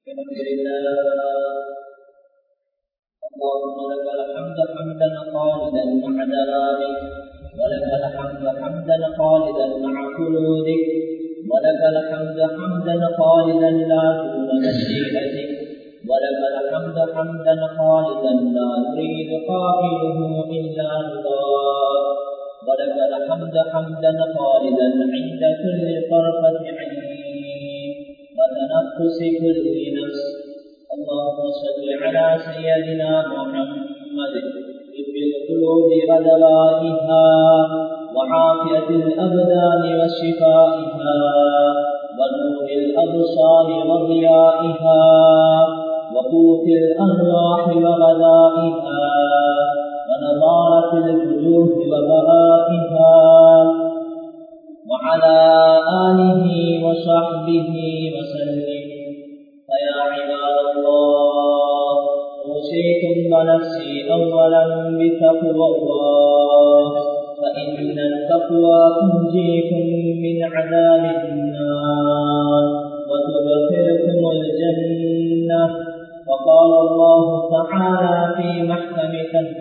الحمد لله اللهم لك الحمد حمدا خالدا مع دلالك ولك الحمد حمدا خالدا مع خلودك ولك الحمد حمدا خالدا لا دون مشيئتك ولك الحمد حمدا خالدا لا يريد قائله الا رضاك ولك الحمد حمدا خالدا عند كل طرفه عين وتنفس كل نفس اللهم صل على سيدنا محمد طب القلوب ودوائها وعافية الأبدان وشفائها ونور الأبصار وضيائها وقوت الأرواح وغذائها ونضارة الوجوه وبهائها وعلى آله وصحبه وسلم فيا عباد الله أوصيكم ونفسي أولا بتقوى الله فإن التقوى تنجيكم من عذاب النار وتدخلكم الجنة وقال الله تعالى في محكم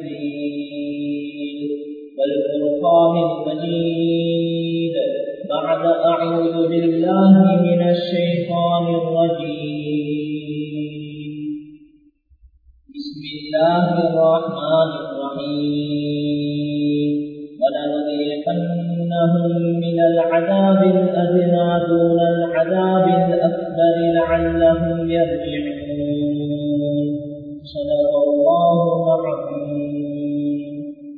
تنزيل والفرقان المجيد بعد أعوذ بالله من الشيطان الرجيم بسم الله الرحمن الرحيم ولنذيقنهم من العذاب الأدنى دون العذاب الأكبر لعلهم يرجعون صدق الله العظيم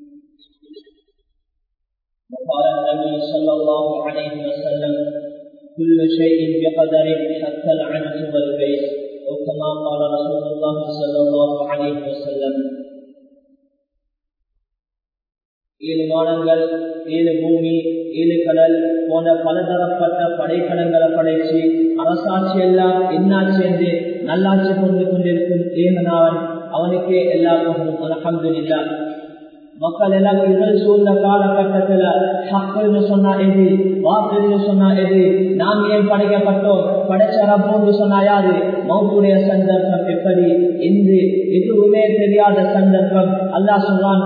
وقال النبي صلى الله عليه وسلم كل شيء بقدر حتى العنس والبيت أو كما قال رسول الله صلى الله عليه وسلم ஏழு வானங்கள் ஏழு பூமி ஏழு கடல் போன்ற பலதரப்பட்ட படைக்கலங்களை படைச்சு அரசாட்சி எல்லாம் என்னாட்சி என்று நல்லாட்சி கொண்டு கொண்டிருக்கும் ஏகனாவன் அவனுக்கே எல்லா பகலும் அலமது மக்கள் எல்லாம் இருள் சூழ்ந்த காலகட்டத்துல ஹக்குன்னு சொன்னா எது வாக்குன்னு சொன்னா எது நாம் ஏன் படைக்கப்பட்டோம் படைச்ச ரப்போன்னு சொன்னா யாரு மௌத்துடைய சந்தர்ப்பம் எப்படி என்று எதுவுமே தெரியாத சந்தர்ப்பம் அல்லா சொல்றான்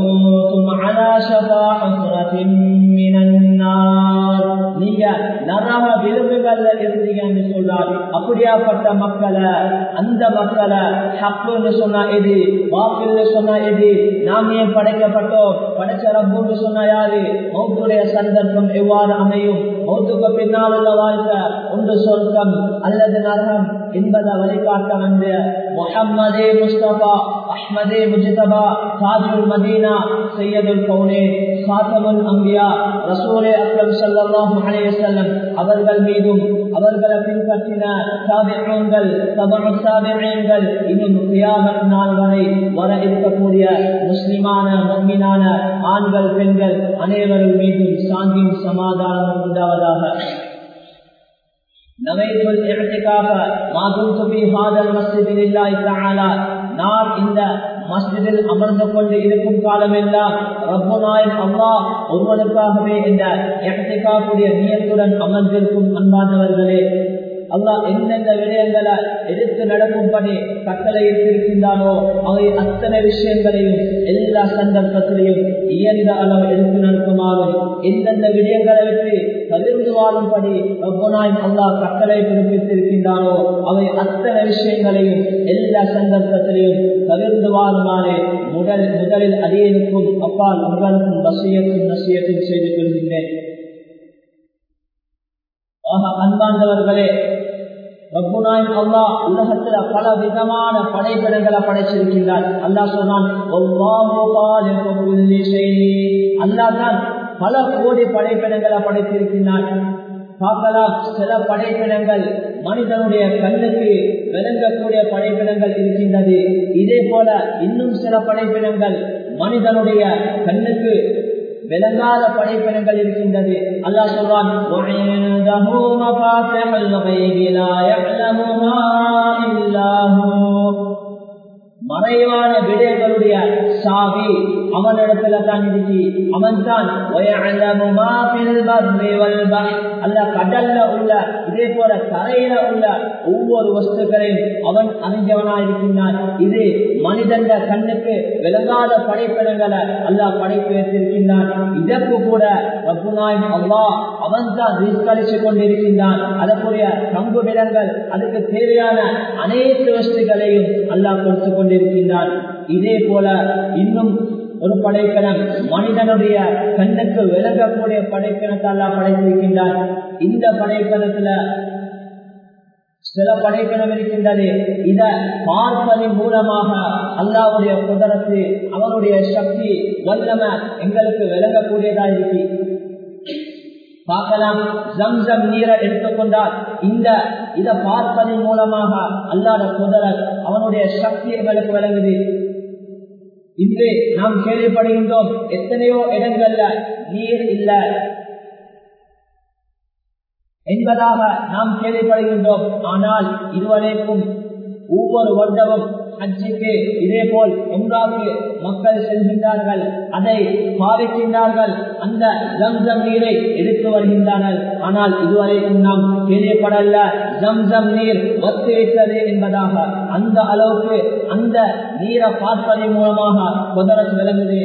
நீங்க நரக விரும்புகள்ல இருந்தீங்கன்னு சொல்றாரு அப்படியாப்பட்ட மக்களை அந்த மக்களை ஹக்குன்னு சொன்னா எது வாக்குன்னு சொன்னா எது நாம் ஏன் படைக்கப்பட்டோம் படைச்ச ரப்போன்னு சொன்னா யாரு மௌத்துடைய சந்தர்ப்பம் எவ்வாறு அமையும் மௌத்துக்கு பின்னால் உள்ள வாழ்க்கை ஒன்று சொர்க்கம் அல்லது நரகம் என்பதை வழிகாட்ட வந்த முஹம்மதே முஸ்தபா அஹ்மதே முஜிதபா தாஜுல் மதீனா சையதுல் கவுனே சாத்தமுல் அம்பியா ரசூலே அக்ரம் சல்லாஹு அலையசல்லம் அவர்கள் மீதும் அவர்களை பின்பற்றின சாபிகள் தபு சாபிகள் இன்னும் கியாமத் நாள் வரை வர இருக்கக்கூடிய முஸ்லிமான மம்மினான ஆண்கள் பெண்கள் அனைவரும் மீதும் சாந்தியும் சமாதானமும் உண்டாவதாக نويت الاعتكاف ما كنت في هذا المسجد لله تعالى நான் இந்த மஸ்ஜிதில் அமர்ந்து கொண்டு இருக்கும் காலமெல்லாம் ரப்புனாயின் அல்லா ஒருவனுக்காகவே இந்த இடத்திற்காக்கூடிய நியத்துடன் அமர்ந்திருக்கும் அன்பானவர்களே அல்லாஹ் எந்தெந்த விடயங்களை எடுத்து நடக்கும்படி கட்டளை இருக்கின்றானோ அவை அத்தனை விஷயங்களையும் எல்லா சந்தர்ப்பத்திலையும் இயந்த அளவு எடுத்து நடக்குமாறும் எந்தெந்த விடயங்களை விட்டு தவிர்த்து வாழும்படி ஒவ்வொன்றாயும் அல்லாஹ் கட்டளை பிறப்பித்திருக்கின்றானோ அவை அத்தனை விஷயங்களையும் எல்லா சந்தர்ப்பத்திலையும் தவிர்த்து வாழுமாறு முதல் முதலில் அடியனுக்கும் அப்பால் உங்களுக்கும் வசியத்தும் நசியத்தும் செய்து கொள்கின்றேன் ஆக அன்பாண்டவர்களே ரப்புனாயின் அல்லா உலகத்துல பல விதமான படைப்பிடங்களை படைச்சிருக்கின்றார் அல்லா சொன்னான் அல்லா தான் பல கோடி படைப்பிடங்களை படைத்திருக்கின்றான் பார்க்கலாம் சில படைப்பிடங்கள் மனிதனுடைய கண்ணுக்கு விளங்கக்கூடிய படைப்பிடங்கள் இருக்கின்றது இதே போல இன்னும் சில படைப்பிடங்கள் மனிதனுடைய கண்ணுக்கு விளங்காத படைப்பினங்கள் இருக்கின்றது அல்லா சொல்றான் மறைவான விடயங்களுடைய சாவி அவனிடத்துல தான் இருக்கு அவன் தான் அல்ல கடல்ல உள்ள இதே போல கரையில உள்ள ஒவ்வொரு வஸ்துக்களையும் அவன் அறிஞ்சவனா இருக்கின்றான் இது மனிதன் கண்ணுக்கு விளங்காத படைப்பிடங்களை அல்லாஹ் படைத்து வைத்திருக்கின்றான் இதற்கு கூட ரப்புநாயம் அல்லாஹ் அவன் தான் ரிஸ்கழிச்சு கொண்டிருக்கின்றான் அதற்குரிய கம்பு விலங்கள் அதுக்கு தேவையான அனைத்து வஸ்துகளையும் அல்லாஹ் கொடுத்து கொண்டிருக்கின்றான் இதே போல இன்னும் ஒரு படைப்பினம் மனிதனுடைய கண்ணுக்கு விளங்கக்கூடிய படைப்பினத்தை எல்லாம் படைத்திருக்கின்றான் இந்த படைப்பினத்துல சில படைப்பினம் இருக்கின்றது இத பார்ப்பதன் மூலமாக அல்லாவுடைய குதரத்து அவனுடைய சக்தி வல்லம எங்களுக்கு விளங்கக்கூடியதா இருக்கு பார்க்கலாம் ஜம்சம் நீரை எடுத்துக்கொண்டால் இந்த இதை பார்ப்பதன் மூலமாக அல்லாத குதரத் அவனுடைய சக்தி எங்களுக்கு விளங்குது இன்று நாம் கேள்விப்படுகின்றோம் எத்தனையோ இடங்கள்ல நீர் இல்ல என்பதாக நாம் கேள்விப்படுகின்றோம் ஆனால் இதுவரைக்கும் ஒவ்வொரு வருடமும் ஹஜ்ஜுக்கு இதே போல் உம்ராக்கு மக்கள் செல்கின்றார்கள் அதை பாவிக்கின்றார்கள் அந்த ஜம்சம் நீரை எடுத்து வருகின்றார்கள் ஆனால் இதுவரைக்கும் நாம் கேள்விப்படல ஜம்சம் நீர் ஒத்து வைத்தது என்பதாக அந்த அளவுக்கு அந்த நீரை பார்ப்பதன் மூலமாக குதிரத் விளங்குது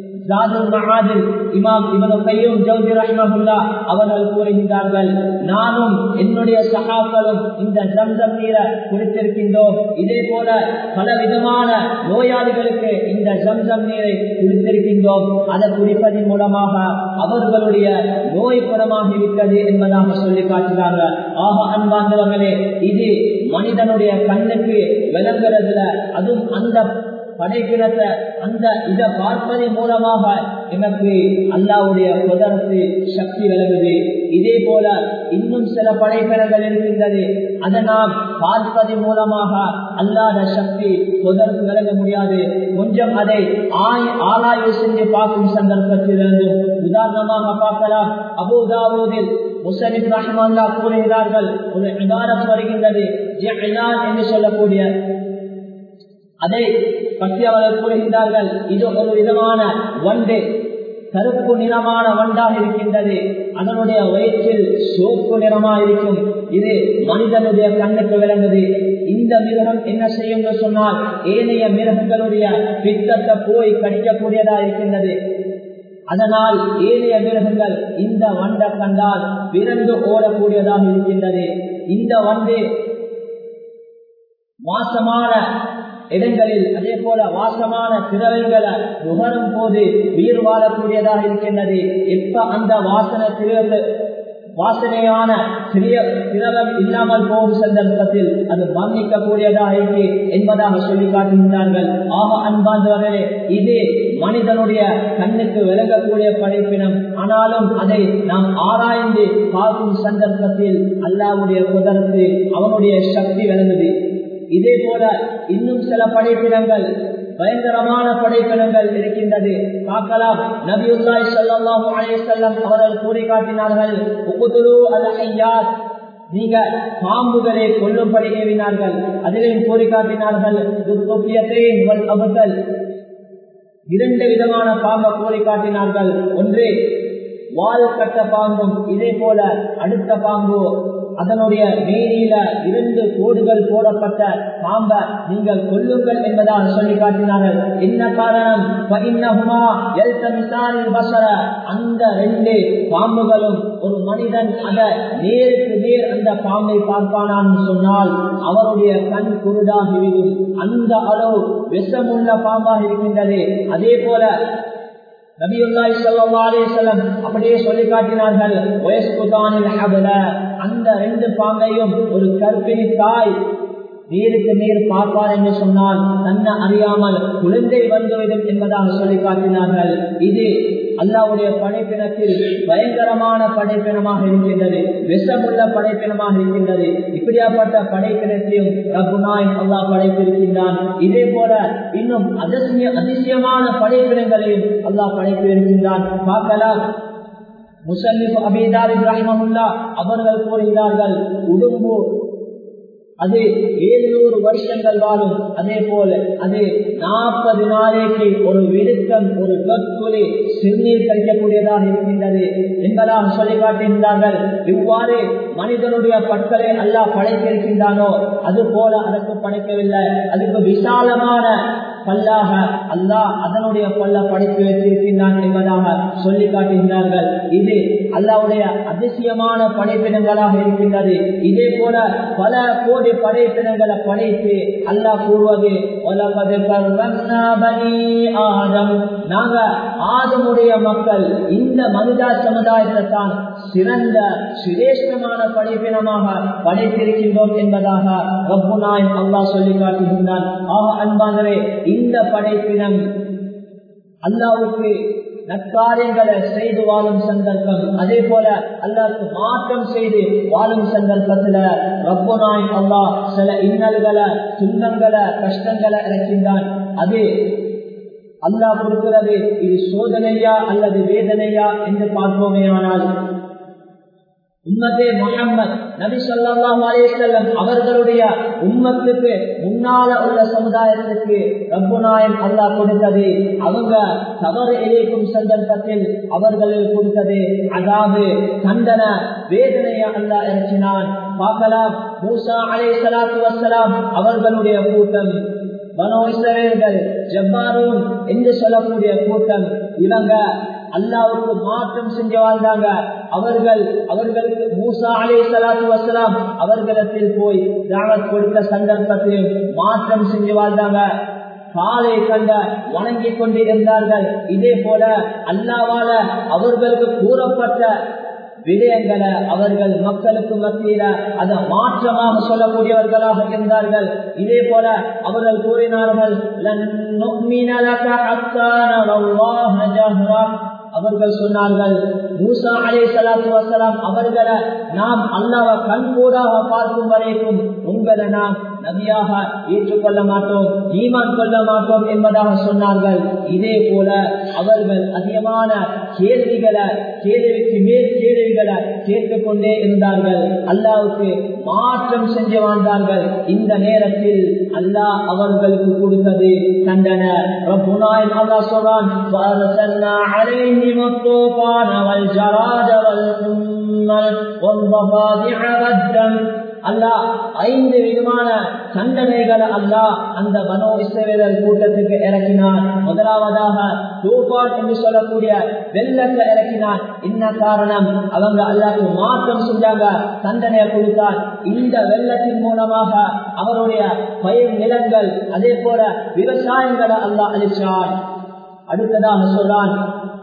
இமாம் இவனு கையும் ஜவுதி ரஹ்மஹுல்லா அவர்கள் கூறுகின்றார்கள் நானும் என்னுடைய சகாக்களும் இந்த ஜம்சம் நீரை குடித்திருக்கின்றோம் இதே போல பல விதமான நோயாளிகளுக்கு இந்த ஜம்சம் நீரை குடித்திருக்கின்றோம் அதை குடிப்பதன் மூலமாக அவர்களுடைய நோய் குணமாகிவிட்டது என்பதாக சொல்லி காட்டுகிறாங்க ஆக அன்பாந்தவர்களே இது மனிதனுடைய கண்ணுக்கு விளங்குறதுல அதுவும் அந்த படைப்பினத்தை அந்த இதை பார்ப்பதன் மூலமாக எனக்கு அல்லாவுடைய குதரத்து சக்தி விளங்குது இதே போல இன்னும் சில படைப்பினங்கள் இருக்கின்றது அதை நாம் பார்ப்பதன் மூலமாக அல்லாத சக்தி குதரத்து விளங்க முடியாது கொஞ்சம் அதை ஆய் ஆராய்வு செஞ்சு பார்க்கும் சந்தர்ப்பத்திலிருந்து உதாரணமாக பார்க்கலாம் அபுதாபூதில் முசனிப் ரஹ்மல்லா கூறுகிறார்கள் ஒரு இதாரத் வருகின்றது என்று சொல்லக்கூடிய அதை பற்றி அவர்கள் கூறுகின்றார்கள் இது ஒரு விதமான வண்டு கருப்பு நிறமான வண்டாக இருக்கின்றது அதனுடைய வயிற்றில் சோப்பு நிறமா இருக்கும் இது மனிதனுடைய கண்ணுக்கு விளங்குது இந்த மிருகம் என்ன செய்யும் சொன்னால் ஏனைய மிருகங்களுடைய பித்தத்தை போய் கடிக்கக்கூடியதா இருக்கின்றது அதனால் ஏனைய மிருகங்கள் இந்த வண்டை கண்டால் விரண்டு ஓடக்கூடியதாக இருக்கின்றது இந்த வண்டு மாசமான இடங்களில் அதே போல வாசமான திரவங்களை நுகரும் போது உயிர் வாழக்கூடியதாக இருக்கின்றது எப்ப அந்த வாசனை திரவு வாசனையான சிறிய திரவம் இல்லாமல் போகும் சந்தர்ப்பத்தில் அது மன்னிக்கக்கூடியதாக இருக்கு என்பதாக சொல்லி காட்டுகின்றார்கள் ஆக அன்பாந்தவர்களே இது மனிதனுடைய கண்ணுக்கு விளங்கக்கூடிய படைப்பினம் ஆனாலும் அதை நாம் ஆராய்ந்து பார்க்கும் சந்தர்ப்பத்தில் அல்லாவுடைய குதரத்து அவனுடைய சக்தி விளங்குது இதே போல இன்னும் சில படைப்பினங்கள் பயங்கரமான படைப்பினங்கள் இருக்கின்றது பார்க்கலாம் நபியுல்லாய் ஸல்லல்லாஹு அலைஹி வஸல்லம் அவர்கள் கூறி காட்டினார்கள் உகுதுலு அல் ஹய்யாத் நீங்க பாம்புகளை கொல்லும்படி ஏவினார்கள் அதிலையும் கூறி காட்டினார்கள் துர்கோபியத்தையும் வல் அபுதல் இரண்டு விதமான பாம்பை கூறி காட்டினார்கள் ஒன்று வால் கட்ட பாம்பும் இதே போல அடுத்த பாம்பு அதனுடைய மேனியில இரண்டு கோடுகள் போடப்பட்ட பாம்ப நீங்கள் கொல்லுங்கள் என்பதாக சொல்லி காட்டினார்கள் என்ன காரணம் அந்த ரெண்டு பாம்புகளும் ஒரு மனிதன் அத நேருக்கு நேர் அந்த பாம்பை பார்ப்பானான்னு சொன்னால் அவருடைய கண் குருடாகிவிடும் அந்த அளவு விஷமுள்ள பாம்பாக இருக்கின்றது அதே போல நபியுல்லாஹி ஸல்லல்லாஹு அலைஹி வஸல்லம் அப்படியே சொல்லி காட்டினார்கள் வயஸ்குதானில் ஹபல அந்த ரெண்டு பாம்பையும் ஒரு கர்ப்பிணி தாய் நீருக்கு நீர் பார்ப்பார் என்று சொன்னால் தன்னை அறியாமல் குழந்தை வந்துவிடும் என்பதாக சொல்லி காட்டினார்கள் இது அல்லாவுடைய படைப்பினத்தில் பயங்கரமான படைப்பினமாக இருக்கின்றது விஷமுள்ள படைப்பினமாக இருக்கின்றது இப்படியாப்பட்ட படைப்பினத்தையும் ரகுநாய் அல்லாஹ் படைத்திருக்கின்றான் இதே போல இன்னும் அதிசய அதிசயமான படைப்பினங்களையும் அல்லாஹ் படைத்திருக்கின்றான் பார்க்கலாம் முசல்லிப் அபீதார் இப்ராஹிமல்லா அவர்கள் கூறுகிறார்கள் உடும்பு அது ஏழுநூறு வருஷங்கள் வாழும் அதே போல அது நாற்பது நாளைக்கு ஒரு விடுக்கம் ஒரு கற்குலி சிறுநீர் கழிக்கக்கூடியதாக இருக்கின்றது என்பதாக சொல்லி காட்டுகின்றார்கள் இவ்வாறு மனிதனுடைய பற்களை அல்லாஹ் படைத்திருக்கின்றானோ அது போல அதற்கு படைக்கவில்லை அதுக்கு விசாலமான பல்லாக அல்லாஹ் அதனுடைய பல்ல படைத்து வைத்திருக்கின்றான் என்பதாக சொல்லி காட்டுகின்றார்கள் இது அல்லாவுடைய அதிசயமான படைப்பினங்களாக இருக்கின்றது இதே போல பல கோடி படைப்பினங்களை படைத்து அல்லாஹ் கூறுவது ஆதம் நாங்க ஆதமுடைய மக்கள் இந்த மனிதா சமுதாயத்தை தான் சிறந்த சிரேஷ்டமான படைப்பினமாக படைத்திருக்கின்றோம் என்பதாக ரப்புனாய் அல்லாஹ் சொல்லி காட்டுகின்றான் ஆக அன்பானரே இந்த படைப்பினம் அல்லாவுக்கு நற்காரியங்களை செய்து வாழும் சந்தர்ப்பம் அதே போல அல்லாவுக்கு மாற்றம் செய்து வாழும் சந்தர்ப்பத்துல ரப்பனாய் அல்லா சில இன்னல்களை துன்பங்களை கஷ்டங்களை இறக்கின்றான் அது அல்லாஹ் கொடுக்கிறது இது சோதனையா அல்லது வேதனையா என்று பார்ப்போமே ஆனால் உம்மதே முகம்மது நபி சொல்லாஹு அலேசல்லம் அவர்களுடைய உம்மத்துக்கு முன்னால உள்ள சமுதாயத்துக்கு ரப்புநாயன் அல்லாஹ் கொடுத்தது அவங்க தவறு இழைக்கும் சந்தர்ப்பத்தில் அவர்களுக்கு கொடுத்தது அதாவது தண்டன வேதனையை அல்லாஹ் இறக்கினான் பார்க்கலாம் மூசா அலே சலாத்து வசலாம் அவர்களுடைய கூட்டம் பனோ இஸ்ரவேல்கள் ஜப்பாரூன் என்று சொல்லக்கூடிய கூட்டம் இவங்க அல்லாவுக்கு மாற்றம் செஞ்சு வாழ்ந்தாங்க அவர்கள் அவர்களுக்கு மூசா அலே சலாத்து வசலாம் அவர்களிடத்தில் போய் தாவத் கொடுத்த சந்தர்ப்பத்தில் மாற்றம் செஞ்சு வாழ்ந்தாங்க காலை கண்ட வணங்கிக் கொண்டு இருந்தார்கள் இதே போல அல்லாவால அவர்களுக்கு கூறப்பட்ட விடயங்களை அவர்கள் மக்களுக்கு மத்தியில அதை மாற்றமாக சொல்லக்கூடியவர்களாக இருந்தார்கள் இதே போல அவர்கள் கூறினார்கள் அவர்கள் சொன்னார்கள் மூசா அலே சலாத்து வசலாம் அவர்களை நாம் அல்லாவ கண்கூடாக பார்க்கும் வரைக்கும் உங்களை நாம் நபியாக ஏற்றுக்கொள்ள மாட்டோம் ஈமான் கொள்ள மாட்டோம் என்பதாக சொன்னார்கள் இதே போல அவர்கள் அதிகமான கேள்விகளை கேள்விக்கு மேல் கேள்விகளை கேட்டுக்கொண்டே இருந்தார்கள் அல்லாவுக்கு மாற்றம் செஞ்சு வாழ்ந்தார்கள் இந்த நேரத்தில் அல்லாஹ் அவர்களுக்கு கொடுத்தது தண்டனை ரப்புனாய் அல்லாஹ் சொல்றான் عليهم الطوفان والجراد والقمل والضفادع والدم அல்லாஹ் ஐந்து விதமான தண்டனைகளை அல்லாஹ் அந்த மனோ இஸ்ரவேலர் கூட்டத்துக்கு இறக்கினான் முதலாவதாக தூபான் என்று சொல்லக்கூடிய வெள்ளத்தை இறக்கினான் என்ன காரணம் அவங்க அல்லாஹ்க்கு மாற்றம் செஞ்சாங்க தண்டனையை கொடுத்தார் இந்த வெள்ளத்தின் மூலமாக அவருடைய பயிர் நிலங்கள் அதே போல விவசாயங்களை அல்லாஹ் அளிச்சான் அடுத்ததாக சொல்றான்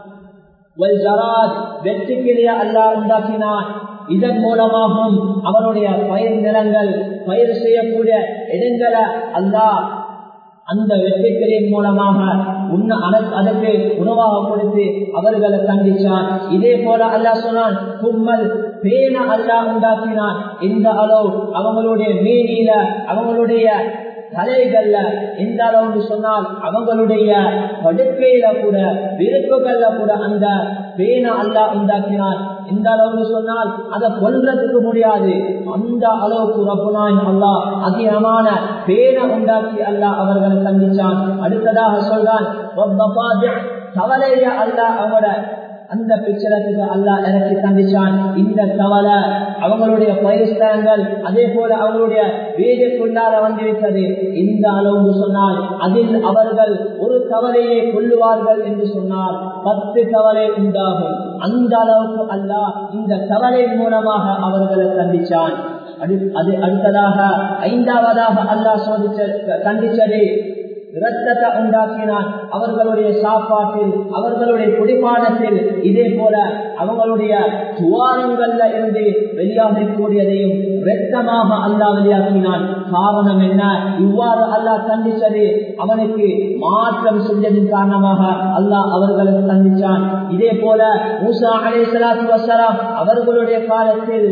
வெற்றிக்கிளிய அல்லாஹ் உண்டாக்கினான் இதன் மூலமாகவும் அவருடைய பயிர் நிலங்கள் பயிர் செய்யக்கூடிய இடங்களை அல்லாஹ் அந்த வெற்றிக்கிளியின் மூலமாக உன்ன அதற்கு உணவாக கொடுத்து அவர்களை கண்டிச்சான் இதே போல அல்லாஹ் சொன்னான் கும்மல் பேன அல்லாஹ் உண்டாக்கினான் இந்த அளவு அவங்களுடைய மீனில அவங்களுடைய தலைகள்ல எந்த அளவுன்னு சொன்னால் அவங்களுடைய படுக்கையில கூட விருப்புகள்ல கூட அந்த பேன அல்லா உண்டாக்கினான் எந்த அளவுன்னு சொன்னால் அதை கொல்றதுக்கு முடியாது அந்த அளவுக்கு ரப்புனான் அல்லா அதிகமான பேன உண்டாக்கி அல்லா அவர்களை சந்திச்சான் அடுத்ததாக சொல்றான் கவலைய அல்லா அவங்களோட அந்த பிச்சரத்துக்கு அல்லா இறக்கி தந்திச்சான் இந்த கவலை அவங்களுடைய பயிர்ஸ்தலங்கள் அதே போல அவங்களுடைய வீடுக்குள்ளார வந்துவிட்டது இந்த அளவு சொன்னால் அதில் அவர்கள் ஒரு கவலையை கொள்ளுவார்கள் என்று சொன்னால் பத்து கவலை உண்டாகும் அந்த அளவுக்கு அல்லா இந்த கவலை மூலமாக அவர்களை சந்திச்சான் அது அடுத்ததாக ஐந்தாவதாக அல்லாஹ் சோதிச்ச கண்டிச்சது இரத்தத்தை உண்டாக்கினான் அவர்களுடைய சாப்பாட்டில் அவர்களுடைய குடிப்பானத்தில் இதே போல அவங்களுடைய துவாரங்கள்ல இருந்து வெளியாகக்கூடியதையும் இரத்தமாக அல்லா வெளியாக்கினான் காரணம் என்ன இவ்வாறு அல்லாஹ் சந்திச்சது அவனுக்கு மாற்றம் செஞ்சதின் காரணமாக அல்லாஹ் அவர்களுக்கு சந்திச்சான் இதே போல மூசா அலே சலாத்து வசலாம் அவர்களுடைய காலத்தில்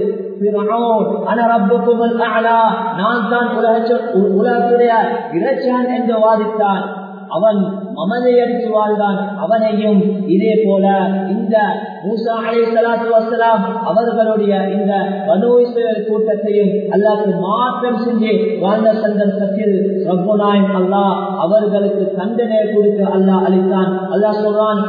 நான் தான் உலகத்துடைய இறைச்சான் என்று வாதித்தான் அவன் மமதையடித்து வாழ்ந்தான் அவனையும் இதே போல இந்த மூசா அலை சலாத்து வசலாம் அவர்களுடைய இந்த மனோஸ்வரர் கூட்டத்தையும் அல்லாஹ் மாற்றம் செஞ்சு வாழ்ந்த சந்தர்ப்பத்தில் ரப்புனாயம் அல்லாஹ் அவர்களுக்கு தண்டனை கொடுத்து அல்லாஹ் அளித்தான் அல்லாஹ் சொல்றான்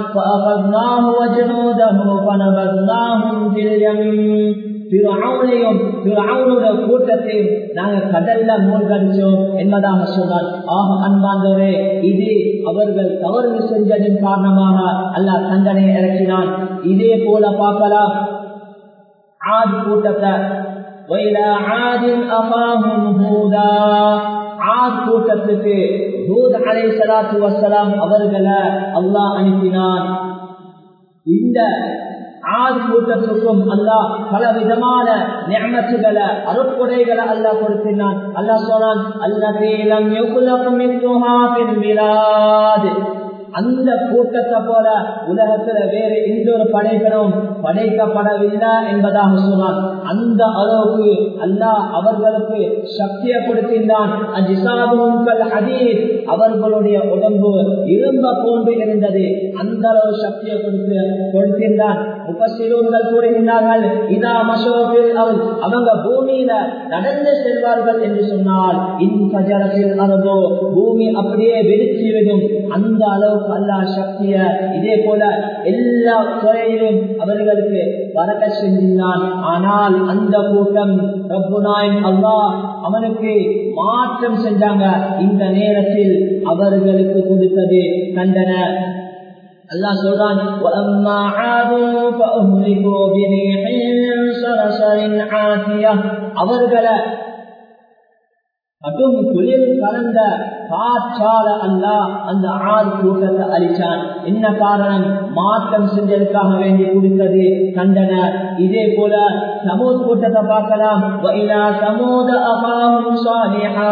கூட்டத்தையும் நாங்க கடல்ல மூழ்கடிச்சோம் என்பதாக சொன்னார் ஆக அன்பாந்தவரே இது அவர்கள் தவறு செஞ்சதின் காரணமாக அல்லாஹ் தண்டனை இறக்கினான் இதே போல பார்க்கலாம் ஆதி கூட்டத்தை கூட்டத்துக்கு அலை சலாத்து வசலாம் அவர்களை அல்லாஹ் அனுப்பினான் இந்த ஆது கூட்டத்துக்கும் அல்லாஹ் பல விதமான நியமத்துகளை அருட்கொடைகளை அல்லாஹ் கொடுத்தினான் அல்லாஹ் சொன்னான் அல்லதீலம் எவ்வளவு மிலாது அந்த கூட்டத்தை போல உலகத்துல வேறு எந்த ஒரு படைகளும் படைக்கப்படவில்லை என்பதாக சொன்னான் அந்த அளவுக்கு அல்லாஹ் அவர்களுக்கு சக்தியை கொடுத்திருந்தான் அவர்களுடைய உடம்பு இரும்ப போன்று இருந்தது அந்த அளவு சக்தியை கொடுத்து கொடுத்திருந்தான் உபசிலூர்கள் கூறுகின்றார்கள் இதா மசோபில் அவள் அவங்க பூமியில நடந்து செல்வார்கள் என்று சொன்னால் இன்பஜரத்தில் அறதோ பூமி அப்படியே வெடித்துவிடும் அந்த அளவுக்கு அல்லாஹ் சக்திய இதே போல எல்லா துறையிலும் அவர்களுக்கு வரக்க செஞ்சினான் ஆனால் அந்த கூட்டம் ரப்புனாயின் அல்லாஹ் அவனுக்கு மாற்றம் செஞ்சாங்க இந்த நேரத்தில் அவர்களுக்கு கொடுத்தது கண்டன الله سبحانه وأما عاد فأهلكوا بريح صرصر عاتية அவர்களை கடும் குளிர் கலந்த காற்றால அல்ல அந்த ஆள் கூட்டத்தை அழிச்சான் என்ன காரணம் மாற்றம் செஞ்சதுக்காக வேண்டி கொடுத்தது கண்டன இதே போல சமூக கூட்டத்தை பார்க்கலாம் சமூக அபாவும் சாலிஹா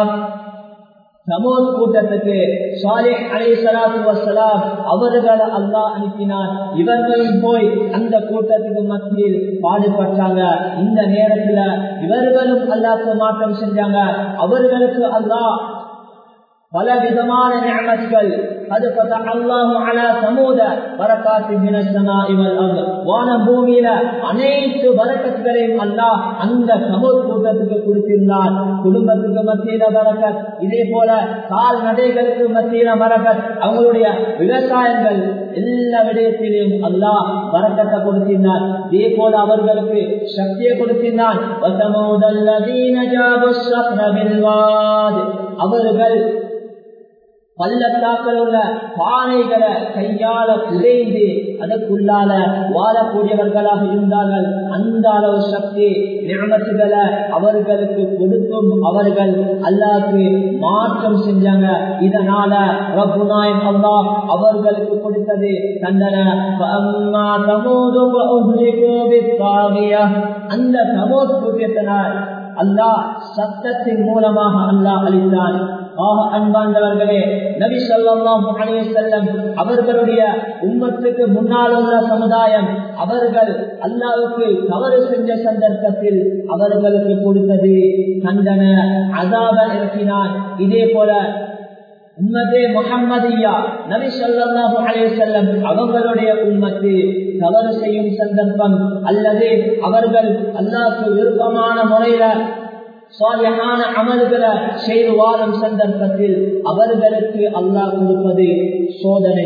சமூக கூட்டத்துக்கு சாலிஹ் அலை சலாத்து வசலாம் அவர்கள் அல்லாஹ் அனுப்பினார் இவர்களும் போய் அந்த கூட்டத்துக்கு மத்தியில் பாடுபட்டாங்க இந்த நேரத்துல இவர்களும் அல்லாஹ்க்கு மாற்றம் செஞ்சாங்க அவர்களுக்கு அல்லாஹ் பல விதமான நியமத்துகள் அது அல்லாஹு அலா சமூத வரக்காத்து வான பூமியில அனைத்து வரக்கத்துகளையும் அல்லாஹ் அந்த சமூக கூட்டத்துக்கு கொடுத்திருந்தார் குடும்பத்துக்கு மத்தியில வரக்கத் இதே போல கால்நடைகளுக்கு மத்தியில வரக்கத் அவங்களுடைய விவசாயங்கள் எல்லா விடயத்திலையும் அல்லாஹ் வரக்கத்தை கொடுத்திருந்தார் இதே போல அவர்களுக்கு சக்தியை கொடுத்திருந்தான் அவர்கள் பள்ளத்தாக்கள் உள்ள பானைகளை கையால குறைந்து அதற்குள்ளால வாழக்கூடியவர்களாக இருந்தார்கள் அந்த அளவு சக்தி ஞாபகத்துகளை அவர்களுக்கு கொடுத்தும் அவர்கள் அல்லாக்கு மாற்றம் செஞ்சாங்க இதனால ரப்புநாயம் அல்லாஹ் அவர்களுக்கு கொடுத்தது தண்டனை அந்த சமோத் கூட்டியத்தினால் அல்லாஹ் சத்தத்தின் மூலமாக அல்லாஹ் அளித்தான் ஆக அன்பாண்டவர்களே நபி சொல்லாஹு அலைய செல்லம் அவர்களுடைய உம்மத்துக்கு முன்னால் உள்ள சமுதாயம் அவர்கள் அல்லாவுக்கு தவறு செஞ்ச சந்தர்ப்பத்தில் அவர்களுக்கு கொடுத்தது கண்டன அதாப இறக்கினான் இதே போல உம்மதே முகம்மதியா நபி சொல்லாஹு அலைய செல்லம் அவங்களுடைய உம்மத்து தவறு செய்யும் சந்தர்ப்பம் அல்லது அவர்கள் அல்லாவுக்கு விருப்பமான முறையில சாலியான அமல்களை செய்து வாழும் சந்தர்ப்பத்தில் அவர்களுக்கு அல்லாஹ் கொடுப்பது சோதனை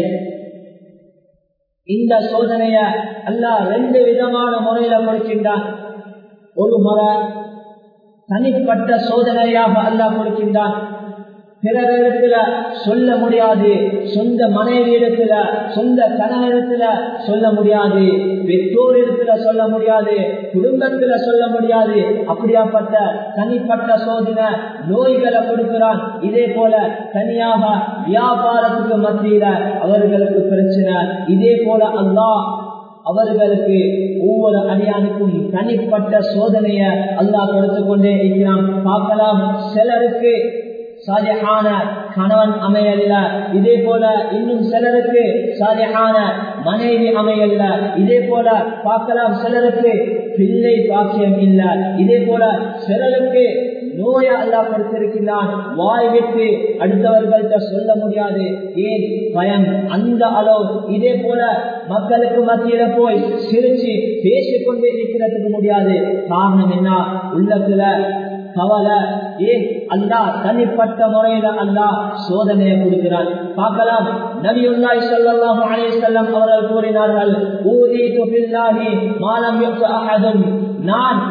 இந்த சோதனைய அல்லாஹ் ரெண்டு விதமான முறையில கொடுக்கின்றான் ஒரு முறை தனிப்பட்ட சோதனையாக அல்லாஹ் கொடுக்கின்றான் பிறரிடத்துல சொல்ல முடியாது சொந்த மனைவி இடத்துல சொந்த கணவரிடத்துல சொல்ல முடியாது பெற்றோர் இடத்துல சொல்ல முடியாது குடும்பத்துல சொல்ல முடியாது அப்படியாப்பட்ட தனிப்பட்ட சோதனை நோய்களை கொடுக்கிறான் இதே போல தனியாக வியாபாரத்துக்கு மத்தியில அவர்களுக்கு பிரச்சனை இதே போல அல்லாஹ் அவர்களுக்கு ஒவ்வொரு அடியானுக்கும் தனிப்பட்ட சோதனைய அல்லாஹ் கொடுத்து கொண்டே இருக்கிறான் பார்க்கலாம் சிலருக்கு சாலிஹான கணவன் அமையல்ல இதே போல இன்னும் சிலருக்கு சாலிஹான மனைவி அமையல்ல இதே போல பார்க்கலாம் சிலருக்கு பிள்ளை பாக்கியம் இல்ல இதே போல சிலருக்கு நோயை அல்லாஹ் கொடுத்திருக்கிறான் வாய் விட்டு அடுத்தவர்கள்ட்ட சொல்ல முடியாது ஏன் பயம் அந்த அளவு இதே போல மக்களுக்கு மத்தியில போய் சிரிச்சு பேசிக்கொண்டு இருக்கிறதுக்கு முடியாது காரணம் என்ன உள்ளத்துல கவலை ஏன் அல்லா தனிப்பட்ட முறையில அல்லா சோதனையை கொடுக்கிறான் பார்க்கலாம் நபியுல்லாய் ஸல்லல்லாஹு அலைஹி வஸல்லம் அவர்கள் கூறினார்கள் ஊதீது பில்லாஹி மாலம் யுக்த அஹதும் நான்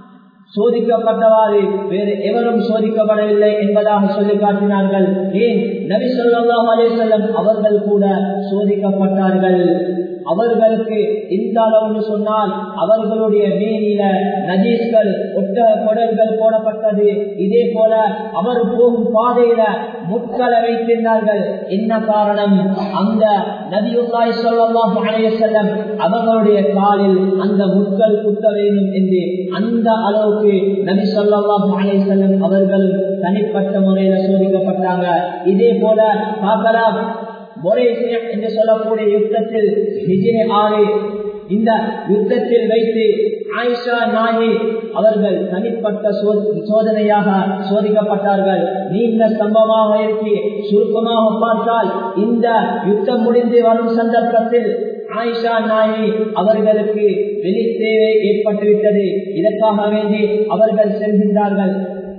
சோதிக்கப்பட்டவாறு வேறு எவரும் சோதிக்கப்படவில்லை என்பதாக சொல்லி காட்டினார்கள் ஏன் நபி சொல்லாஹ் அலேசல்லம் அவர்கள் கூட சோதிக்கப்பட்டார்கள் அவர்களுக்கு இந்த அளவுன்னு சொன்னால் அவர்களுடைய மேனில நஜீஸ்கள் ஒட்ட கொடல்கள் போடப்பட்டது இதே போல அவர் போகும் பாதையில முட்களை வைத்திருந்தார்கள் என்ன காரணம் அந்த நபியுல்லாய் சொல்லலாம் அணைய செல்லம் அவர்களுடைய காலில் அந்த முட்கள் குத்த வேண்டும் என்று அந்த அளவுக்கு நபி சொல்லலாம் அணைய செல்லம் அவர்களும் தனிப்பட்ட முறையில சோதிக்கப்பட்டாங்க இதே போல பார்க்கலாம் மொரேசியம் என்று சொல்லக்கூடிய யுத்தத்தில் ஹிஜிரி ஆறு இந்த யுத்தத்தில் வைத்து ஆயிஷா நாயி அவர்கள் தனிப்பட்ட சோதனையாக சோதிக்கப்பட்டார்கள் நீண்ட சம்பவமாக இருக்கு சுருக்கமாக பார்த்தால் இந்த யுத்தம் முடிந்து வரும் சந்தர்ப்பத்தில் ஆயிஷா நாயி அவர்களுக்கு வெளி தேவை ஏற்பட்டுவிட்டது இதற்காக வேண்டி அவர்கள் செல்கின்றார்கள்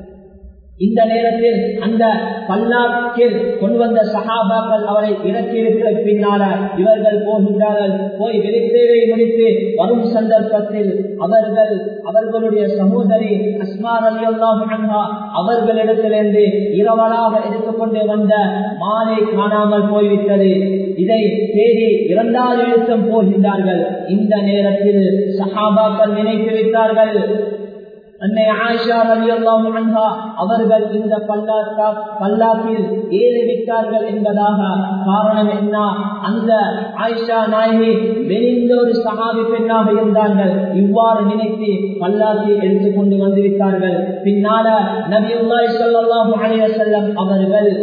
இந்த நேரத்தில் அந்த பல்லாக்கில் கொண்டு வந்த சகாபாக்கள் அவரை இறக்கியிருக்கிற பின்னால இவர்கள் போகின்றார்கள் போய் வெளித்தேவை முடித்து வரும் சந்தர்ப்பத்தில் அவர்கள் அவர்களுடைய சகோதரி அஸ்மார் அலி அல்லாஹா அவர்களிடத்திலிருந்து இரவலாக எடுத்துக்கொண்டு வந்த மாலை காணாமல் போய்விட்டது இதை தேடி இரண்டாவது எழுத்தம் போகின்றார்கள் இந்த நேரத்தில் சகாபாக்கள் நினைத்து விட்டார்கள் அன்னை ஆயிஷா ரவி அன்ஹா அவர்கள் இந்த பல்லாக்கா பல்லாக்கில் ஏறி விட்டார்கள் என்பதாக காரணம் என்ன அந்த ஆயிஷா நாயகி மெலிந்த ஒரு சகாபி பெண்ணாக இருந்தார்கள் இவ்வாறு நினைத்து பல்லாக்கை எடுத்துக்கொண்டு வந்து விட்டார்கள் பின்னால நபி உல்லாய் சொல்லாஹு அலைய செல்லம் அவர்கள்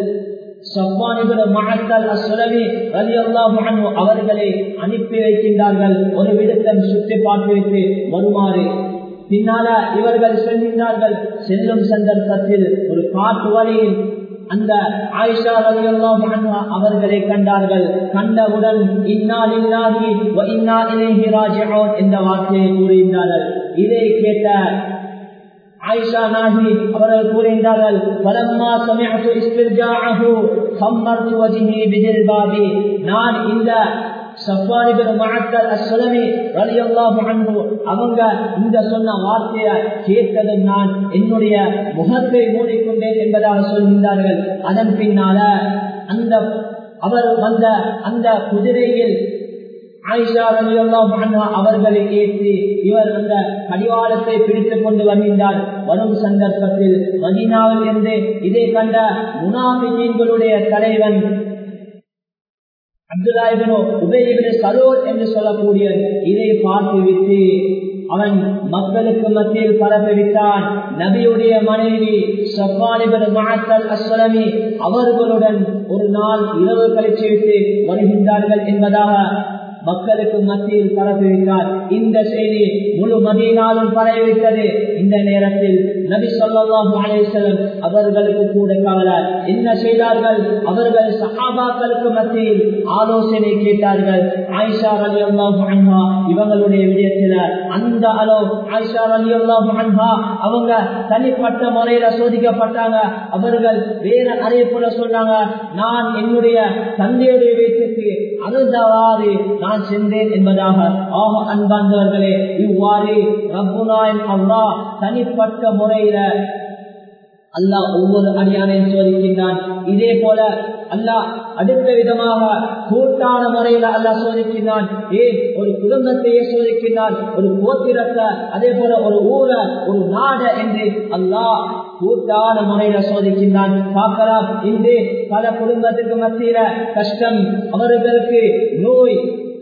அவர்களை அனுப்பி வைக்கின்றார்கள் ஒரு விடத்தம் சுற்றி பார்த்துவிட்டு வருமாறு பின்னால இவர்கள் செல்கின்றார்கள் செல்லும் சந்தர்ப்பத்தில் ஒரு காட்டு வழியில் அந்த ஆயிஷா ரலியல்லாஹு அன்ஹா அவர்களை கண்டார்கள் கண்டவுடன் இன்னா லில்லாஹி வ இன்னா இலைஹி ராஜிஊன் என்ற வார்த்தையை கூறுகின்றார்கள் இதை கேட்ட ஆயிஷா நாகி அவர்கள் கூறுகின்றார்கள் பலம்மா சமயத்து இஸ்திர்ஜாஅஹு கம்மர்து வஜ்ஹி பிஜில்பாபி நான் இந்த அவங்க இந்த சொன்ன வார்த்தைய கேட்டதும் நான் என்னுடைய முகத்தை மூடிக்கொண்டேன் என்பதாக சொல்கின்றார்கள் அதன் பின்னால அந்த அவர் வந்த அந்த குதிரையில் ஆயிஷா அவர்களை ஏற்றி இவர் அந்த கடிவாளத்தை பிடித்துக் கொண்டு வருகின்றார் வரும் சந்தர்ப்பத்தில் மதீனாவில் இருந்து இதை கண்ட முனாபிகளுடைய தலைவன் அப்துல்லாஹிபனோ உபயோகின சலோர் என்று சொல்லக்கூடிய இதை பார்த்துவிட்டு அவன் மக்களுக்கு மத்தியில் பரப்பிவிட்டான் நபியுடைய மனைவி அஸ்வலமி அவர்களுடன் ஒரு நாள் இரவு கழிச்சு விட்டு வருகின்றார்கள் என்பதாக மக்களுக்கு மத்தியில் பரப்பிவிட்டார் இந்த செய்தி முழு மதியினாலும் பரவிவிட்டது இந்த நேரத்தில் நபி சொல்லாஹு அலேசலம் அவர்களுக்கு கூட கவலை என்ன செய்தார்கள் அவர்கள் சஹாபாக்களுக்கு மத்தியில் ஆலோசனை கேட்டார்கள் ஆயிஷா அலி அல்லாஹு அன்ஹா இவங்களுடைய விடயத்தில் அந்த அளவு ஆயிஷா அலி அல்லாஹு அன்ஹா அவங்க தனிப்பட்ட முறையில சோதிக்கப்பட்டாங்க அவர்கள் வேற அறிவிப்புல சொன்னாங்க நான் என்னுடைய தந்தையுடைய வீட்டுக்கு அருந்தவாறு நான் சென்றேன் என்பதாக ஆக அன்பார்ந்தவர்களே இவ்வாறு ரப்புனாயின் அல்லா தனிப்பட்ட முறையில அல்லாஹ் ஒவ்வொரு அடியானையும் சோதிக்கின்றான் இதே போல அல்லாஹ் அடுத்த விதமாக கூட்டான முறையில அல்லாஹ் சோதிக்கின்றான் ஏன் ஒரு குடும்பத்தையே சோதிக்கின்றான் ஒரு கோத்திரத்தை அதே போல ஒரு ஊர ஒரு நாட என்று அல்லாஹ் கூட்டான முறையில சோதிக்கின்றான் பார்க்கலாம் இன்று பல குடும்பத்துக்கு மத்தியில கஷ்டம் அவர்களுக்கு நோய்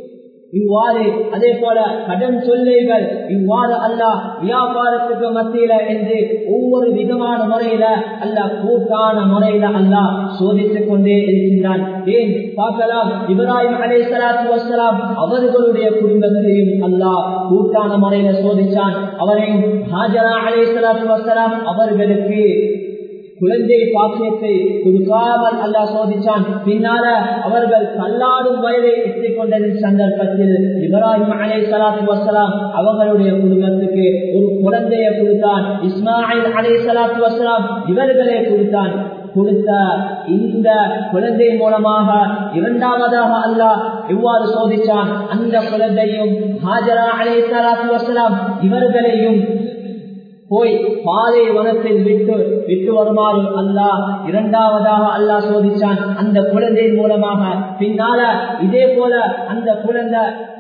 இவ்வாறு அதே போல கடன் சொல்லைகள் இவ்வாறு அல்லாஹ் வியாபாரத்துக்கு மத்தியில என்று ஒவ்வொரு விதமான முறையில அல்லாஹ் கூட்டான முறையில அல்லாஹ் சோதித்துக் கொண்டே இருக்கின்றான் ஏன் பார்க்கலாம் இப்ராஹிம் அலை சலாத்து வசலாம் அவர்களுடைய குடும்பத்தையும் அல்லாஹ் கூட்டான முறையில சோதிச்சான் அவரையும் ஹாஜரா அலை சலாத்து வசலாம் அவர்களுக்கு குழந்தை பாக்கியத்தை கொடுக்காமல் அல்லா சோதிச்சான் பின்னால அவர்கள் தள்ளாடும் வயதை எட்டிக் கொண்ட சந்தர்ப்பத்தில் இப்ராஹிம் அலை சலாத்து வசலாம் அவங்களுடைய குடும்பத்துக்கு ஒரு குழந்தையை கொடுத்தான் இஸ்மாயில் அலை சலாத்து வசலாம் இவர்களே கொடுத்தான் கொடுத்த இந்த குழந்தை மூலமாக இரண்டாவதாக அல்லாஹ் எவ்வாறு சோதிச்சான் அந்த குழந்தையும் ஹாஜரா அலை சலாத்து வசலாம் இவர்களையும் போய் பாதை வனத்தில் விட்டு விட்டு வருமாறு அல்லாஹ் இரண்டாவதாக அல்லாஹ் சோதிச்சான் அந்த குழந்தை மூலமாக பின்னால இதே போல அந்த குழந்தை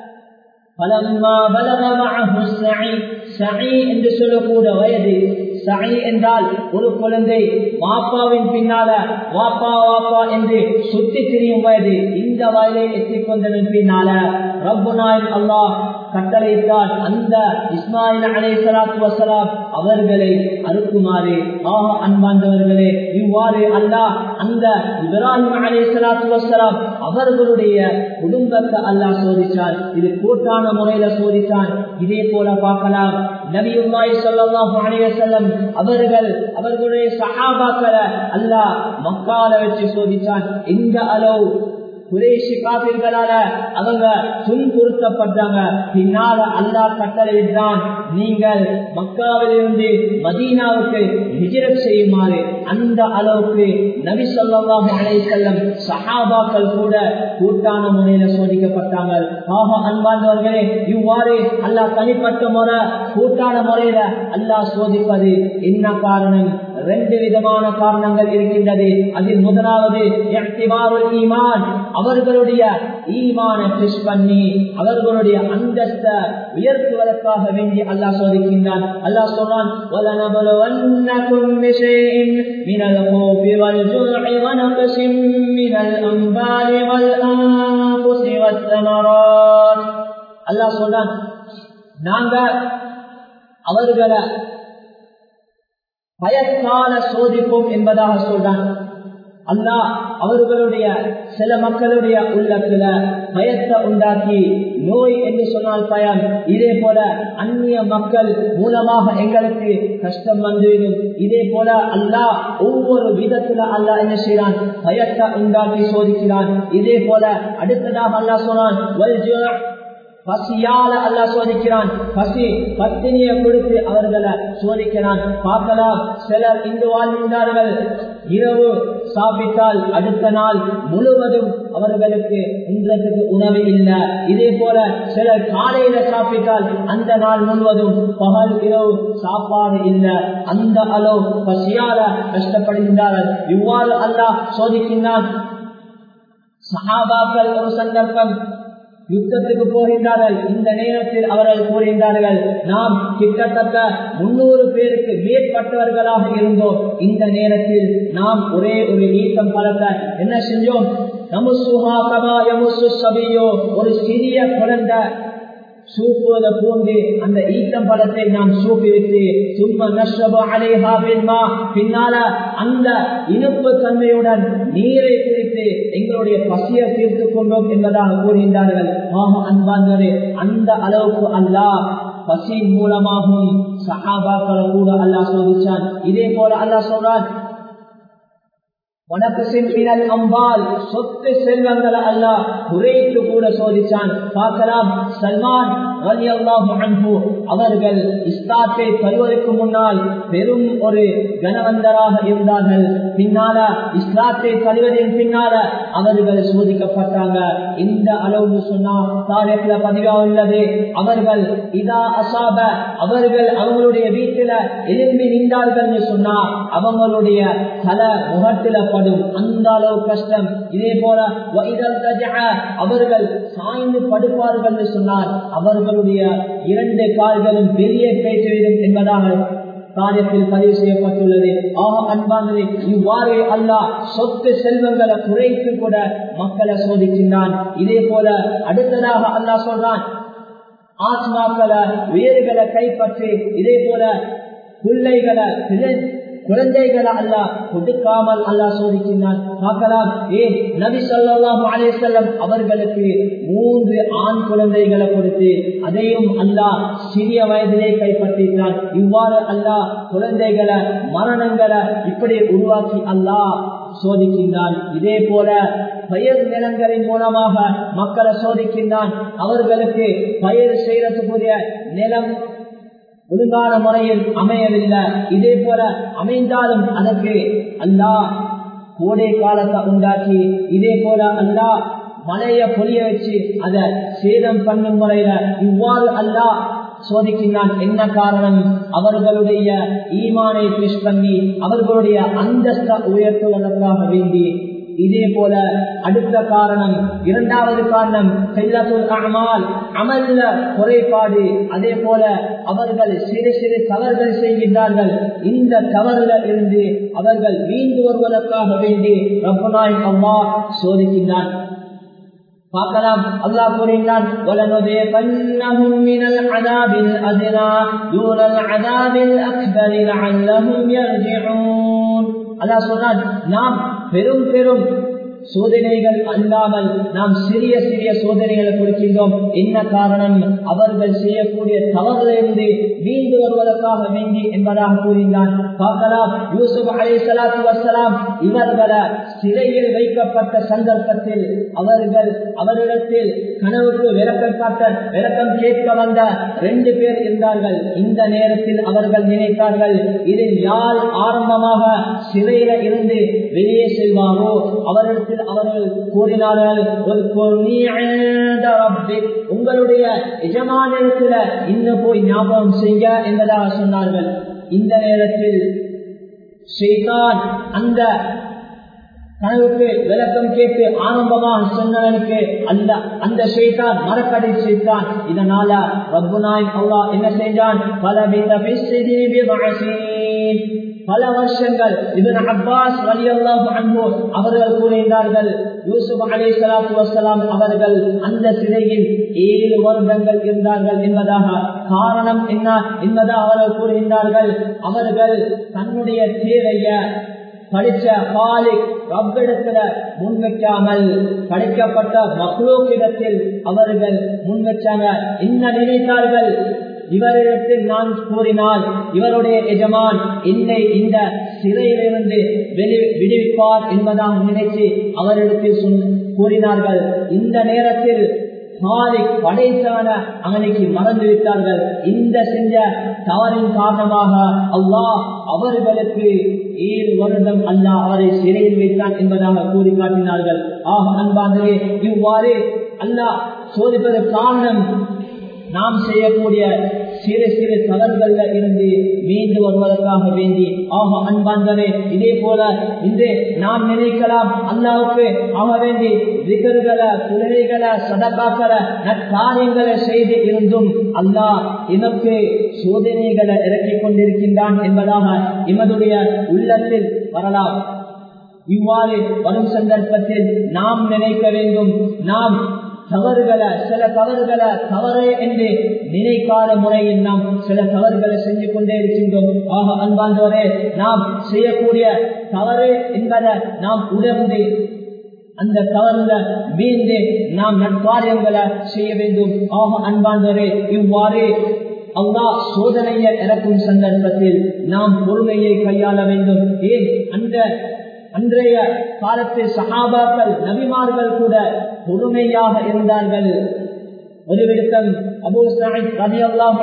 பலம்மா பலகமாக சகி என்று சொல்லக்கூட வயது சகி என்றால் ஒரு குழந்தை வாப்பாவின் பின்னால வாப்பா வாப்பா என்று சுத்தி திரியும் வயது இந்த வயதை எத்திக் கொண்டதன் பின்னால ரப்பு நாயன் அல்லாஹ் கட்டளையிட்டால் அந்த இஸ்மாயில் அலை சலாத்து வசலாம் அவர்களை அறுக்குமாறு ஆக அன்பாந்தவர்களே இவ்வாறு அல்லாஹ் அந்த இப்ராஹிம் அலை சலாத்து வசலாம் அவர்களுடைய குடும்பத்தை அல்லாஹ் சோதிச்சார் இது கூட்டான முறையில சோதித்தான் இதே போல பார்க்கலாம் நபியுல்லாய் சொல்லல்லாஹு அலைஹி வஸல்லம் அவர்கள் அவர்களுடைய சஹாபாக்களை அல்லாஹ் மக்கால வச்சு சோதிச்சான் இந்த அளவு குரேஷி காப்பீர்களால அவங்க துன்புறுத்தப்பட்டாங்க பின்னால அல்லாஹ் கட்டளையிட்டான் நீங்கள் மக்காவிலிருந்து மதீனாவுக்கு ஹிஜரத் செய்யுமாறு அந்த அளவுக்கு நபி சொல்லாஹு அலை செல்லம் சஹாபாக்கள் கூட கூட்டான முறையில சோதிக்கப்பட்டாங்க ஆக அன்பார்ந்தவர்களே இவ்வாறு அல்லாஹ் தனிப்பட்ட முறை கூட்டான முறையில அல்லாஹ் சோதிப்பது என்ன காரணம் ரெண்டு விதமான காரணங்கள் இருக்கின்றது அதில் முதலாவது ஈமான் அவர்களுடைய ஈமான டெஸ்ட் பண்ணி அவர்களுடைய அந்தஸ்த உயர்த்துவதற்காக வேண்டி அல்லாஹ் சோதிக்கின்றான் அல்லாஹ் சொல்றான் وَلَنَبْلُوَنَّكُمْ بِشَيْءٍ مِنَ الْخَوْفِ وَالْجُوعِ وَنَقْصٍ مِنَ الْأَنْفَالِ وَالْأَنفُسِ وَالثَّمَرَاتِ அல்லாஹ் சொல்றான் நாங்க அவர்களை பயத்தால சோதிப்போம் என்பதாக சொல்றான் அல்லாஹ் அவர்களுடைய சில மக்களுடைய உள்ளத்துல பயத்தை உண்டாக்கி நோய் என்று சொன்னால் பயம் இதே போல அந்நிய மக்கள் மூலமாக எங்களுக்கு கஷ்டம் வந்துவிடும் இதே போல அல்லாஹ் ஒவ்வொரு விதத்துல அல்லாஹ் என்ன செய்யறான் பயத்தை உண்டாக்கி சோதிக்கிறான் இதே போல அடுத்ததாக அல்லாஹ் சொன்னான் பசியால அல்லா சோதிக்கிறான் பசி பத்தினியை கொடுத்து அவர்களை சோதிக்கிறான் பார்க்கலாம் சிலர் இங்கு வாழ்கின்றார்கள் இரவு சாப்பிட்டால் அடுத்த நாள் முழுவதும் அவர்களுக்கு இன்றதுக்கு உணவு இல்லை இதே போல சிலர் காலையில சாப்பிட்டால் அந்த நாள் முழுவதும் பகல் இரவு சாப்பாடு இல்லை அந்த அளவு பசியால கஷ்டப்படுகின்றார்கள் இவ்வாறு அல்லாஹ் சோதிக்கின்றான் சஹாபாக்கள் ஒரு சந்தர்ப்பம் யுத்தத்துக்கு போகின்றார்கள் இந்த நேரத்தில் அவர்கள் கூறுகின்றார்கள் நாம் கிட்டத்தட்ட முன்னூறு பேருக்கு மேற்பட்டவர்களாக இருந்தோம் இந்த நேரத்தில் நாம் ஒரே ஒரு ஈட்டம் பழத்தை என்ன செஞ்சோம் நமுசுஹா கமா யமுசு சபியோ ஒரு சிறிய குழந்தை சூப்புவதை போன்று அந்த ஈட்டம் பழத்தை நாம் சூப்பிவிட்டு சும்மா நஷ்டபோ அலைஹா பின்மா பின்னால அந்த இனிப்பு தன்மையுடன் நீரை குடித்து எங்களுடைய பசியை தீர்த்து கொண்டோம் என்பதாக கூறுகின்றார்கள் ஆமா அன்பாந்தரே அந்த அளவுக்கு அல்லாஹ் பசி மூலமாகவும் சஹாபாக்களை கூட அல்லாஹ் சோதிச்சான் இதே போல அல்லாஹ் சொல்றான் அம்பால் சொத்து செல்வங்களை அல்லாஹ் குறைத்து கூட சோதிச்சான் பார்க்கலாம் சல்மான் அவர்கள் இஸ்லாத்தை தருவதற்கு முன்னால் பெரும் ஒரு கனவந்தராக இருந்தார்கள் பின்னால இஸ்லாத்தை தருவதன் பின்னால அவர்கள் சோதிக்கப்பட்டாங்க இந்த அளவு சொன்னா தாரேக்கில பதிவா உள்ளது அவர்கள் இதா அசாப அவர்கள் அவங்களுடைய வீட்டில எழும்பி நின்றார்கள் சொன்னா அவங்களுடைய தல முகத்தில படும் அந்த அளவு கஷ்டம் இதே போல அவர்கள் சாய்ந்து படுப்பார்கள் சொன்னார் அவர்களுடைய இரண்டு கால்களும் வெளியே பேசிவிடும் என்பதாக காரியத்தில் பதிவு செய்யப்பட்டுள்ளது ஆக அன்பானது இவ்வாறு அல்லாஹ் சொத்து செல்வங்களை குறைத்து கூட மக்களை சோதிக்கின்றான் இதே போல அடுத்ததாக அல்லாஹ் சொல்றான் ஆத்மாக்களை வேர்களை கைப்பற்றி இதே போல பிள்ளைகளை குழந்தைகளை அல்ல கொடுக்காமல் அல்லா சோதிக்கின்றான் பார்க்கலாம் ஏன் நபி சொல்லாஹு அலேசல்லம் அவர்களுக்கு மூன்று ஆண் குழந்தைகளை கொடுத்து அதையும் அல்லாஹ் சிறிய வயதிலே கைப்பற்றினான் இவ்வாறு அல்லாஹ் குழந்தைகளை மரணங்களை இப்படி உருவாக்கி அல்லாஹ் சோதிக்கின்றான் இதே போல பயிர் நிலங்களின் மூலமாக மக்களை சோதிக்கின்றான் அவர்களுக்கு பயிர் செய்யறதுக்குரிய நிலம் ஒழுங்கான முறையில் அமையவில்லை இதே போல அமைந்தாலும் அதற்கு அல்லாஹ் கோடை காலத்தை உண்டாக்கி இதே போல அல்லாஹ் மழைய பொழிய வச்சு அதை சேதம் பண்ணும் முறையில இவ்வாறு அல்லாஹ் சோதிக்கின்றான் என்ன காரணம் அவர்களுடைய ஈமானை பிஷ் பண்ணி அவர்களுடைய அந்தஸ்த உயர்த்துவதற்காக வேண்டி இதே போல அடுத்த காரணம் இரண்டாவது காரணம் அமால் அமல்ல குறைபாடு அதே போல அவர்கள் சிறு சிறு தவறுகள் செய்கின்றார்கள் இந்த தவறுல இருந்து அவர்கள் மீண்டு வருவதற்காக வேண்டி ரப்பனாய் அம்மா சோதிக்கின்றான் பார்க்கலாம் அல்லாஹ் கூறுகிறான் وَلَنُذِيقَنَّهُم مِّنَ الْعَذَابِ الْأَدْنَى دُونَ الْعَذَابِ الْأَكْبَرِ لَعَلَّهُمْ يَرْجِعُونَ அல்லாஹ் சொன்னான் நாம் பெரும் பெரும் சோதனைகள் அல்லாமல் நாம் சிறிய சிறிய சோதனைகளை கொடுக்கின்றோம் என்ன காரணம் அவர்கள் செய்யக்கூடிய தவறிலிருந்து மீண்டு வருவதற்காக வேண்டி என்பதாக கூறினான் பார்க்கலாம் யூசுப் அலி சலாத்து வசலாம் இவர்களை சிறையில் வைக்கப்பட்ட சந்தர்ப்பத்தில் அவர்கள் அவரிடத்தில் கனவுக்கு விளக்கம் காட்ட விளக்கம் கேட்க வந்த ரெண்டு பேர் இருந்தார்கள் இந்த நேரத்தில் அவர்கள் நினைத்தார்கள் இதில் யார் ஆரம்பமாக சிறையில இருந்து வெளியே செல்வாரோ அவரிடத்தில் அவர்கள் கூறினார்கள் உங்களுடைய எஜமானத்துல இன்னும் போய் ஞாபகம் செய்ய என்பதாக சொன்னார்கள் இந்த நேரத்தில் ஷெய்தான் அந்த கனவுக்கு விளக்கம் கேட்டு ஆரம்பமாக சொன்னவனுக்கு அல்ல அந்த ஷெய்தான் மரக்கடை செய்தான் இதனால ரப்புனாய் அல்லா என்ன செஞ்சான் பல பல வருஷங்கள் இதன் அப்பாஸ் வலி அல்லாஹ் அவர்கள் கூறுகின்றார்கள் யூசுப் அலி சலாத்து வசலாம் அவர்கள் அந்த சிறையில் ஏழு வருடங்கள் இருந்தார்கள் என்பதாக காரணம் என்ன என்பதாக அவர்கள் கூறுகின்றார்கள் அவர்கள் தன்னுடைய தேவைய படிச்ச பாலிக் ரப்பிடத்துல முன்வைக்காமல் படைக்கப்பட்ட மக்ளூக்கிடத்தில் அவர்கள் முன்வச்சாங்க என்ன நினைத்தார்கள் இவரிடத்தில் நான் கூறினால் இவருடைய எஜமான் என்னை இந்த சிறையிலிருந்து வெளி விடுவிப்பார் என்பதாக நினைத்து அவரிடத்தில் கூறினார்கள் இந்த நேரத்தில் மாலிக் படைத்தவன அவனுக்கு மறந்து விட்டார்கள் இந்த செஞ்ச தவறின் காரணமாக அல்லாஹ் அவர்களுக்கு ஏழு வருடம் அல்லாஹ் அவரை சிறையில் வைத்தான் என்பதாக கூறி காட்டினார்கள் ஆக அன்பாகவே இவ்வாறு அல்லாஹ் சோதிப்பதற்கு காரணம் நாம் செய்யக்கூடிய சிறு சிறு தவறுகள்ல இருந்து மீண்டு வருவதற்காக வேண்டி ஆக அன்பான்களே இதே போல இன்று நாம் நினைக்கலாம் அல்லாவுக்கு ஆக வேண்டி விகர்களை குழந்தைகளை சதக்காக்களை நற்காரியங்களை செய்து இருந்தும் அல்லாஹ் எமக்கு சோதனைகளை இறக்கிக் கொண்டிருக்கின்றான் என்பதாக எமதுடைய உள்ளத்தில் வரலாம் இவ்வாறு வரும் சந்தர்ப்பத்தில் நாம் நினைக்க வேண்டும் நாம் தவறுகளை சில தவறுகளை தவறு என்று நினைக்காத முறையில் நாம் சில தவறுகளை செஞ்சு கொண்டே இருக்கின்றோம் ஆக அன்பாந்தவரே நாம் செய்யக்கூடிய தவறு என்பதை நாம் உணர்ந்து அந்த தவறுல மீண்டு நாம் நற்காரியங்களை செய்ய வேண்டும் ஆக அன்பாந்தவரே இவ்வாறு அல்லா சோதனையை இறக்கும் சந்தர்ப்பத்தில் நாம் பொறுமையை கையாள வேண்டும் ஏன் அந்த அன்றைய காலத்து சகாபாக்கள் நபிமார்கள் கூட பொறுமையாக இருந்தார்கள் ஒரு விடுத்தம் அபூ ரவி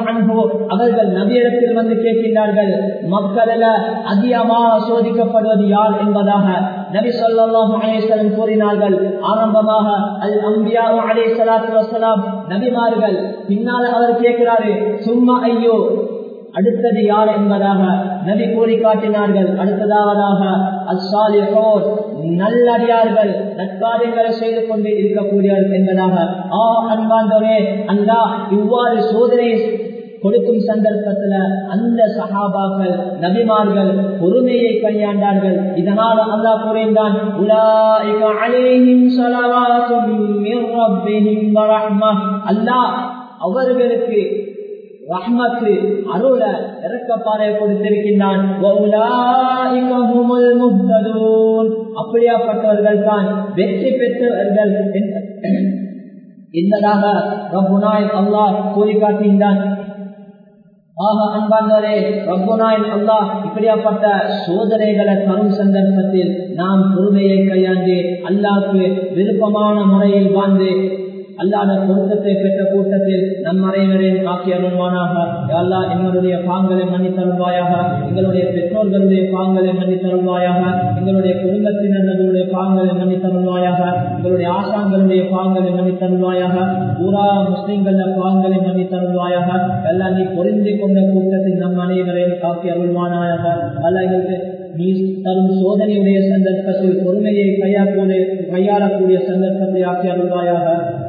அவர்கள் நபியிடத்தில் வந்து கேட்கின்றார்கள் மக்களில் அதிகமாக சோதிக்கப்படுவது யார் என்பதாக நபி சொல்லாஹு அலேஸ்வரம் கூறினார்கள் ஆரம்பமாக அல் அம்பியா அலே சலாத்து வசலாம் நபிமார்கள் பின்னால் அவர் கேட்கிறாரு சும்மா ஐயோ அடுத்தது யார் என்பதாக நபி கூறி காட்டினார்கள் அடுத்ததாவதாக அசாலிஹோர் நல்லடியார்கள் நற்காரியங்களை செய்து கொண்டு இருக்கக்கூடியவர்கள் என்பதாக ஆ அன்பாந்தோரே அந்தா இவ்வாறு சோதனை கொடுக்கும் சந்தர்ப்பத்துல அந்த சஹாபாக்கள் நபிமார்கள் பொறுமையை கையாண்டார்கள் இதனால் அல்லாஹ் கூறினான் உலாயிக அலைஹிம் ஸலவாத்தும் மிர் ரப்பிஹிம் வ ரஹ்மஹ் அல்லாஹ் அவர்களுக்கு ரஹ்மத்து அருள இறக்கப்பாறை கொடுத்திருக்கின்றான் அப்படியாப்பட்டவர்கள் தான் வெற்றி பெற்றவர்கள் என்பதாக ரப்புனாய் அல்லாஹ் கூறி காட்டுகின்றான் ஆக அன்பாந்தரே ரப்புனாயின் அல்லாஹ் இப்படியாப்பட்ட சோதனைகளை தரும் சந்தர்ப்பத்தில் நாம் பொறுமையை கையாண்டு அல்லாஹ்க்கு விருப்பமான முறையில் வாழ்ந்து அல்லாத பொருத்தத்தை பெற்ற கூட்டத்தில் நம் அனைவரையும் ஆக்கி அருள்வானாக அல்லா எங்களுடைய பாங்களை மன்னித்தருள்வாயாக எங்களுடைய பெற்றோர்களுடைய பாங்களை மன்னித்தருள்வாயாக எங்களுடைய குடும்பத்தினர்களுடைய பாங்களை மன்னித்தருள்வாயாக எங்களுடைய ஆசான்களுடைய பாங்களை மன்னித்தருள்வாயாக பூரா முஸ்லிம்கள பாங்களை மன்னித்தருள்வாயாக எல்லாம் நீ பொருந்தி கொண்ட கூட்டத்தில் நம் அனைவரையும் காக்கி அருள்வானாயாக அல்ல எங்களுக்கு நீ தரும் சோதனையுடைய சந்தர்ப்பத்தில் பொறுமையை கையாளக்கூடிய கையாளக்கூடிய சந்தர்ப்பத்தை ஆக்கி அருள்வாயாக